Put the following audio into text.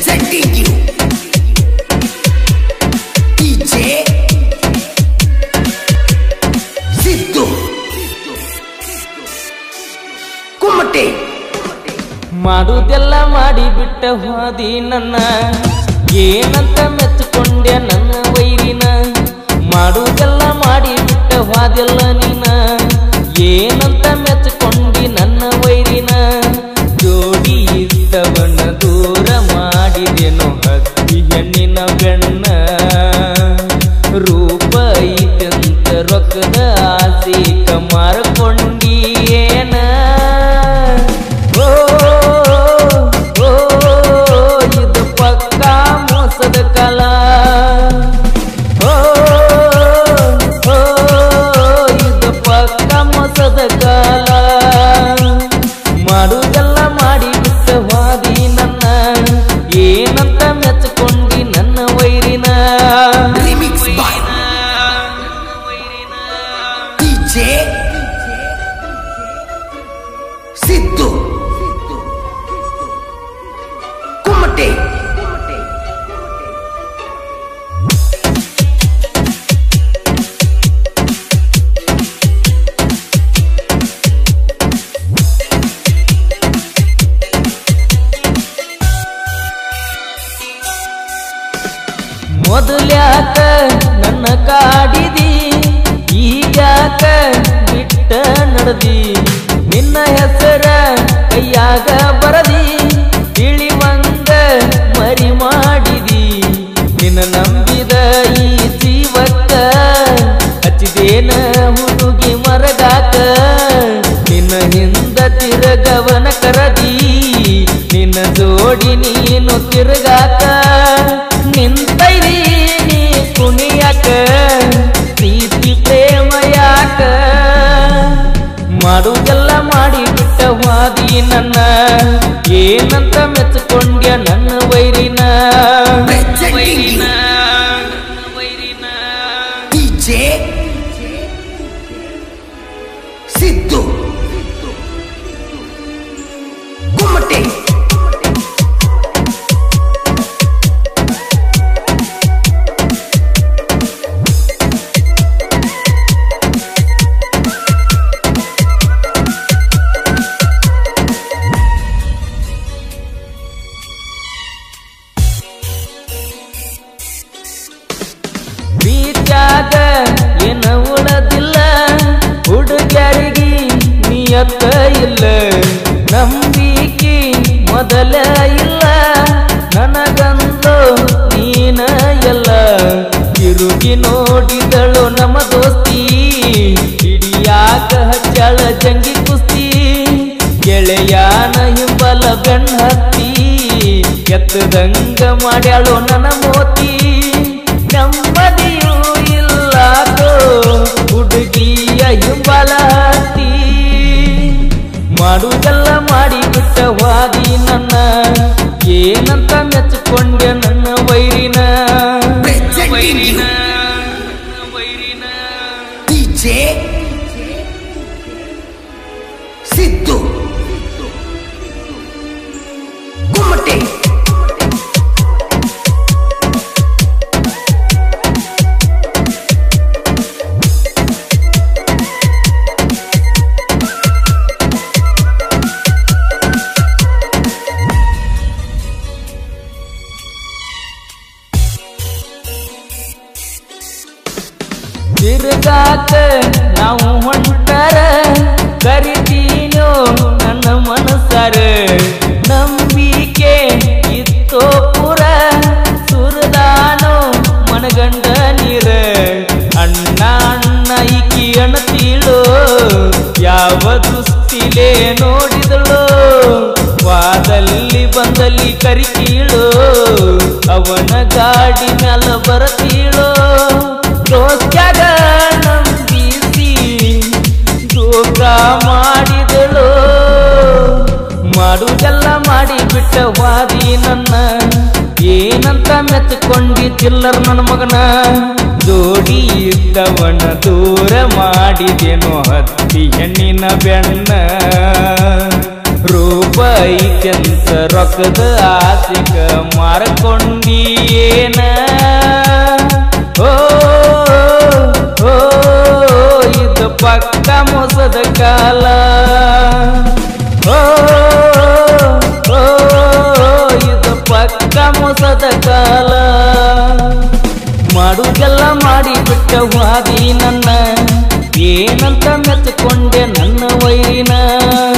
Presenting you DJ Siddu ಕುಮ್ಮಟೆ ಮಾಡುದೆಲ್ಲ ಮಾಡಿ ಬಿಟ್ಟ ಹೋದಿ ನನ್ನ ಏನಂತ ಮೆಚ್ಚಿಕೊಂಡೆ ನನ್ನ ವೈರಿನ ಮಾಡುದೆಲ್ಲ ಮಾಡಿ ಬಿಟ್ಟ ಹೋದೆಲ್ಲ ನೀನ ಏನಂತ ಮೆಚ್ಚಿಕೊಂಡಿ ನನ್ನ ವೈರಿನ ಜೋಡಿ ಇದ್ದವನ್ನ ದೂರ ಮಾಡಿದೆನೋ ಹತ್ತಿ ಹೆಣ್ಣಿನ ಬೆಣ್ಣ ರೂಪ ಐತಂತ ರೊಕ್ಕದ ಆಸೆ ಮಾರ್ಕೊಂಡಿ ಏನ ಓ ಓ, ಇದು ಪಕ್ಕಾ ಮೋಸದ ಕಾಲ ಓ ಓ, ಇದು ಪಕ್ಕಾ ಮೋಸದ ಕಾಲ ಮಾಡುದೆಲ್ಲ ಮಾಡಿ ಬಿಟ್ಟ ವಾದಿ ನನ್ನ ಏನಂತ ಮೆಚ್ಚಿಕೊಂಡಿ ನನ್ನ ವೈರಿನ Remix by DJ ಸಿದ್ದು ಕುಮ್ಮಟೆ ಮೊದಲ್ಯಾಕ ನನ್ನ ಕಾಡಿದಿ ಈಗ್ಯಾಕ ಬಿಟ್ಟ ನಡೆದಿ ನಿನ್ನ ಹೆಸರ ಕೈಯಾಗ ಬರದಿ ತಿಳಿವಂಗ ಮರಿ ಮಾಡಿದಿ ನಿನ್ನ ನಂಬಿದ ಈ ಜೀವಕ್ಕ ಹಚ್ಚಿದೇನ ಹುಡುಗಿ ಮರಗಾಕ ನಿನ್ನ ಹಿಂದ ತಿರುಗವನ ಕರದಿ ನಿನ್ನ ಜೋಡಿ ನೀನು ತಿರುಗಾಕ ನಿಂತೈದಿ ನೀ ಕುಣಿಯಾಕ ಪ್ರೀತಿ ಪ್ರೇಮ ಯಾಕ ಮಾಡುದೆಲ್ಲ ಮಾಡಿ ಬಿಟ್ಟ ವಾದಿ ನನ್ನ ಏನಂತ ಮೆಚ್ಚಿಕೊಂಡ್ಯ ನನ್ನ ವೈರಿನ Presenting you DJ ಸಿದ್ದು ಕುಮ್ಮಟೆ ಬೀಚಾಗ ಏನ ಉಳದಿಲ್ಲ ಹುಡುಗರಿಗೆ ನಿಯತ್ತ ಇಲ್ಲ ನಂಬಿಕೆ ಮೊದಲ ಇಲ್ಲ ನನಗಂದು ನೀನ ಎಲ್ಲ ತಿರುಗಿ ನೋಡಿದಳು ನಮ್ಮ ದೋಸ್ತಿ ಹಿಡಿಯಾಕ ಹಚ್ಚಳ ಜಂಗಿ ಕುಸ್ತಿ ಗೆಳೆಯಾನ ಹಿಂಬಲ ಬೆಣ್ಣ ಹತ್ತಿ ಎತ್ತದಂಗ ಮಾಡ್ಯಾಳು ನನ್ನ ಮೋತಿ ನೆಮ್ಮದಿಯೂ ಇಲ್ಲಾದೋ ಹುಡುಗಿಯ ಹಿಂಬಲ ಹತ್ತಿ ಮಾಡುದೆಲ್ಲ ಮಾಡಿ ಬಿಟ್ಟ ವಾದಿ ನನ್ನ ಏನಂತ ಮೆಚ್ಚಿಕೊಂಡೆ ನನ್ನ ವೈರಿನ Presenting you DJ ಸಿದ್ದು ಕುಮ್ಮಟೆ ತಿರುಗಾಕ ನಾವು ಹೊಂಟರ ಕರಿತೀನೋ ನನ್ನ ಮನಸ್ಸರ ನಂಬಿಕೆ ಇತ್ತೋ ಪುರ ಸುರದಾನೋ ಮನಗಂಡ ನೀರ ಅಣ್ಣ ಅಣ್ಣ ಈಕಿ ಅಣತೀಳೋ ಯಾವ ದುಸ್ತಿಲೇ ನೋಡಿದಳು ವಾದಲ್ಲಿ ಬಂದಲ್ಲಿ ಕರಿತೀಳೋ ಅವನ ಗಾಡಿ ಮ್ಯಾಲ ಬರತೀಳೋ ದೋಸ್ತ್ಯಾಗ ನಂಬಿಸಿ ದೋಖ ಮಾಡಿದಳು ಮಾಡುದೆಲ್ಲ ಮಾಡಿ ಬಿಟ್ಟ ವಾದಿ ನನ್ನ ಏನಂತ ಮೆಚ್ಚಿಕೊಂಡಿ ಚಿಲ್ಲರ್ ನನ್ನ ಮಗನ ಜೋಡಿ ಇದ್ದವನ ದೂರ ಮಾಡಿದೆನೋ ಹತ್ತಿ ಹೆಣ್ಣಿನ ಬೆಣ್ಣ ರೂಪ ಐತ ಲೈಸೆನ್ಸ್ ರೊಕ್ಕದ ಆಸಿಕ ಮಾರ್ಕೊಂಡಿ ಏನ ಓ ಓ ಇದು ಪಕ್ಕ ಮೋಸದ ಕಾಲ ಓ ಓ ಇದು ಪಕ್ಕ ಮೋಸದ ಕಾಲ ಮಾಡುಗೆಲ್ಲ ಮಾಡಿ ಬಿಟ್ಟ ವಾದಿ ನನ್ನ ಏನಂತ ಮೆಚ್ಚಿಕೊಂಡೆ ನನ್ನ ವೈರಿನ